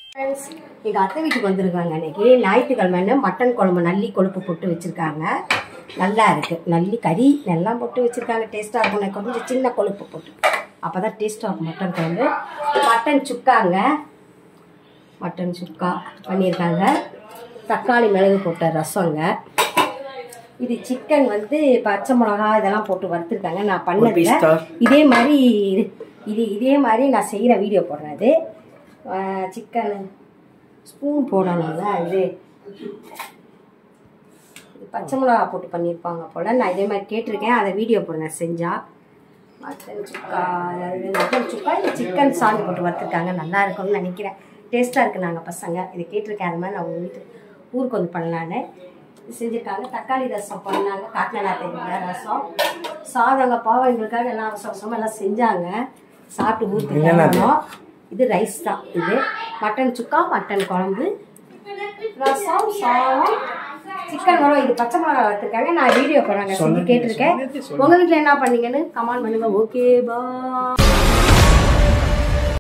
friends எங்கள் அத்தை வீட்டுக்கு வந்திருக்காங்க அன்னைக்கு ஞாயிற்றுக்கிழமைன்னு மட்டன் குழம்பு நல்லி கொழுப்பு போட்டு வச்சுருக்காங்க நல்லா இருக்குது நல்லி கறி எல்லாம் போட்டு வச்சுருக்காங்க டேஸ்ட்டாக இருக்கும் எனக்கு கொஞ்சம் சின்ன கொழுப்பு போட்டு அப்போ தான் டேஸ்ட்டாக இருக்கும் மட்டன் குழம்பு மட்டன் சுக்காங்க மட்டன் சுக்கா பண்ணியிருக்காங்க தக்காளி மிளகு போட்ட ரசங்க இது சிக்கன் வந்து பச்சை மிளகா இதெல்லாம் போட்டு வறுத்துருக்காங்க நான் பண்ணதில்ல இதே மாதிரி இது இதே மாதிரி நான் செய்கிற வீடியோ போடுறேன் அது சிக்கன் ஸ்பூன் போடணும்ல இது இது பச்சை மிளகா போட்டு பண்ணியிருப்பாங்க போல் நான் இதே மாதிரி கேட்டிருக்கேன் அதை வீடியோ போடுறேன் செஞ்சால் மட்டன் சுக்கா அதாவது மட்டன் சுக்கா இது சிக்கன் சாந்து போட்டு வறுத்துருக்காங்க நல்லா இருக்கும்னு நினைக்கிறேன் டேஸ்ட்டாக இருக்கு நாங்கள் பசங்க இது கேட்டிருக்கேன் அது மாதிரி நான் உங்கள் வீட்டு ஊருக்கு வந்து பண்ணலான்னு இது செஞ்சுருக்காங்க தக்காளி ரசம் பண்ணாங்க காட்டினா தெரியல ரசம் சாதங்க பாவம் எங்களுக்காக எல்லாம் அவசர அவசரமாக எல்லாம் செஞ்சாங்க சாப்பிட்டு ஊருக்கு கிளம்பணும் இது ரைஸ் தான் இது மட்டன் சுக்கா மட்டன் குழம்பு ரசம் சாதம் சிக்கன் வரும் இது பச்சை மிளகா வறுத்துருக்காங்க நான் வீடியோ போடுறாங்க செஞ்சு கேட்டிருக்கேன் உங்க வீட்டில் என்ன பண்ணீங்கன்னு கமெண்ட் பண்ணுங்க ஓகே பா